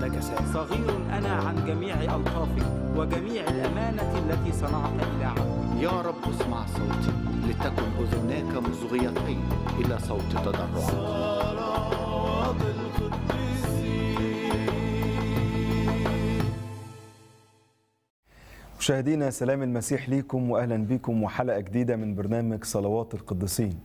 لك سامع صغير أنا عن جميع ألطافك وجميع الأمانة التي صنعت إلى عبدك يا رب اسمع صوتي لتكن أذناك مصغيتين إلى صوت تضرعي مشاهدينا سلام المسيح ليكم واهلا بكم وحلقه جديده من برنامج صلوات القديسين.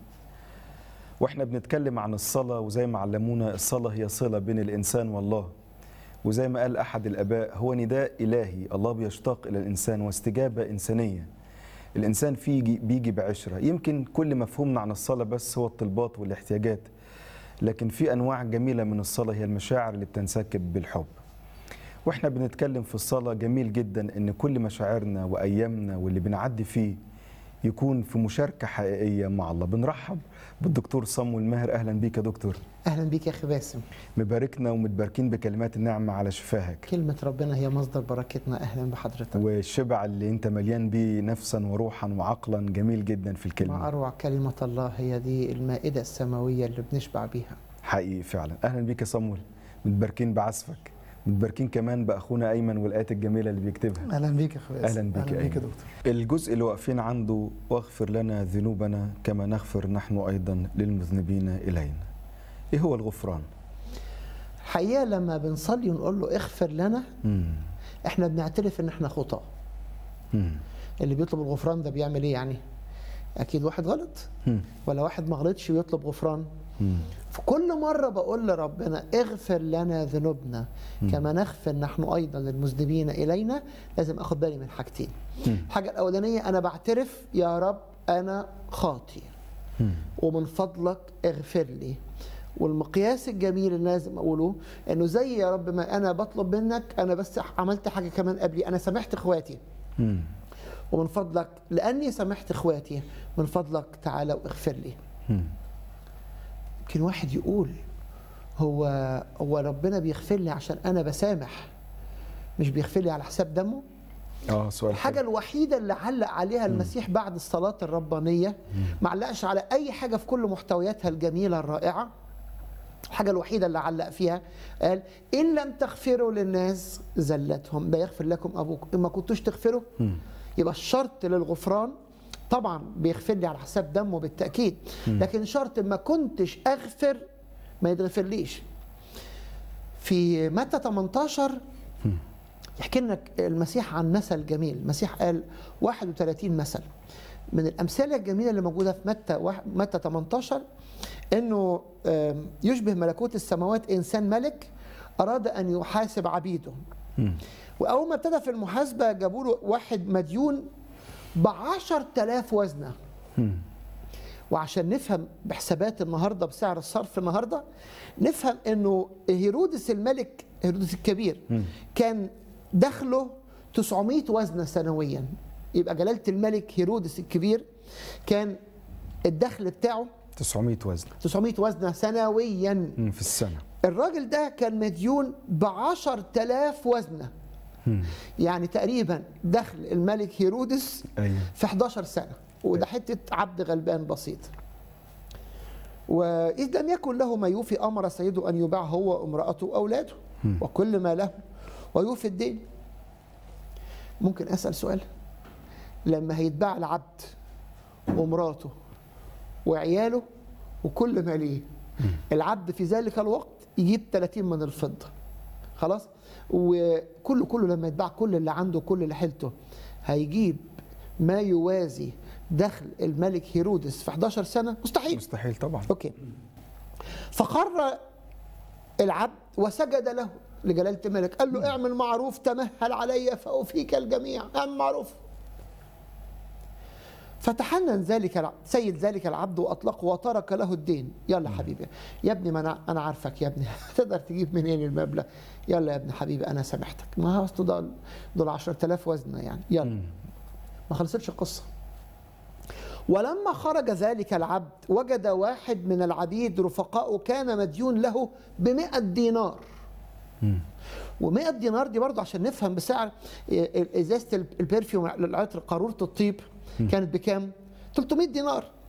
واحنا بنتكلم عن الصلاه وزي ما علمونا الصلاه هي صله بين الانسان والله. وزي ما قال احد الاباء هو نداء الهي الله بيشتاق الى الانسان واستجابه انسانيه. الانسان فيه يجي- بيجي بعشره، يمكن كل مفهومنا عن الصلاه بس هو الطلبات والاحتياجات. لكن في انواع جميله من الصلاه هي المشاعر اللي بتنسكب بالحب. واحنا بنتكلم في الصلاة جميل جدا ان كل مشاعرنا وايامنا واللي بنعدي فيه يكون في مشاركة حقيقية مع الله بنرحب بالدكتور صمويل ماهر اهلا بيك يا دكتور اهلا بيك يا اخي باسم مباركنا ومتباركين بكلمات النعمة على شفاهك كلمه ربنا هي مصدر بركتنا اهلا بحضرتك والشبع اللي انت مليان بيه نفسا وروحا وعقلا جميل جدا في ما الكلمة اروع كلمه الله هي دي المائده السماويه اللي بنشبع بيها حقيقي فعلا اهلا بيك يا صمويل متباركين بعزفك متباركين كمان باخونا ايمن والايات الجميله اللي بيكتبها اهلا بيك يا اخويا اهلا بيك اهلا يا بيك يا أيمن. دكتور الجزء اللي واقفين عنده واغفر لنا ذنوبنا كما نغفر نحن ايضا للمذنبين الينا. ايه هو الغفران؟ الحقيقه لما بنصلي ونقول له اغفر لنا مم. احنا بنعترف ان احنا خطاه مم. اللي بيطلب الغفران ده بيعمل ايه يعني اكيد واحد غلط مم. ولا واحد ما غلطش ويطلب غفران مم. في كل مرة بقول لربنا اغفر لنا ذنوبنا كما نغفر نحن أيضا للمذنبين إلينا لازم أخد بالي من حاجتين مم. الحاجة الأولانية أنا بعترف يا رب أنا خاطي مم. ومن فضلك اغفر لي والمقياس الجميل اللي لازم اقوله انه زي يا رب ما انا بطلب منك انا بس عملت حاجه كمان قبلي انا سامحت اخواتي مم. ومن فضلك لاني سامحت اخواتي من فضلك تعالى واغفر لي مم. يمكن واحد يقول هو هو ربنا بيغفر لي عشان انا بسامح مش بيغفر لي على حساب دمه اه سؤال الحاجة حلو. الوحيدة اللي علق عليها المسيح بعد الصلاة الربانية ما علقش على أي حاجة في كل محتوياتها الجميلة الرائعة الحاجة الوحيدة اللي علق فيها قال إن لم تغفروا للناس زلتهم لا يغفر لكم أبوكم إن ما كنتوش تغفروا مم. يبقى الشرط للغفران طبعا بيغفر لي على حساب دمه بالتأكيد لكن شرط ما كنتش أغفر ما يتغفرليش في متى 18 يحكي لنا المسيح عن مثل جميل المسيح قال 31 مثل من الأمثلة الجميلة اللي موجودة في متى واحد- متى 18 إنه آم، يشبه ملكوت السماوات إنسان ملك أراد أن يحاسب عبيده مم. وأول ما ابتدى في المحاسبة جابوا له واحد مديون ب 10000 وزنة مم. وعشان نفهم بحسابات النهارده بسعر الصرف النهارده نفهم انه هيرودس الملك هيرودس الكبير كان دخله 900 وزنه سنويا يبقى جلاله الملك هيرودس الكبير كان الدخل بتاعه 900 وزن 900 وزنه سنويا مم. في السنة الراجل ده كان مديون ب 10000 وزنه مم. يعني تقريبا دخل الملك هيرودس ايوه في 11 سنة وده حتة عبد غلبان بسيط وإذ لم يكن له ما يوفي أمر سيده أن يباع هو وامرأته وأولاده وكل ما له ويوفي الدين ممكن أسأل سؤال لما هيتباع العبد ومراته وعياله وكل ما ليه العبد في ذلك الوقت يجيب 30 من الفضة خلاص وكله كله لما يتباع كل اللي عنده كل اللي حيلته هيجيب ما يوازي دخل الملك هيرودس في 11 سنة مستحيل مستحيل طبعا اوكي فخر العبد وسجد له لجلالة الملك قال له اعمل معروف تمهل علي فأوفيك الجميع اعمل معروف فتحنن ذلك الع- سيد ذلك العبد واطلقه وترك له الدين يلا حبيبي يا ابني ما انا انا عارفك يا ابني تقدر تجيب منين المبلغ يلا يا ابن حبيبي انا سامحتك ما هو أصله دول دول 10000 وزنه يعني يلا ما خلصتش القصه ولما خرج ذلك العبد وجد واحد من العبيد رفقائه كان مديون له بمئة دينار و100 دينار دي برضه عشان نفهم بسعر ازازه البرفيوم العطر قاروره الطيب كانت بكام 300 دينار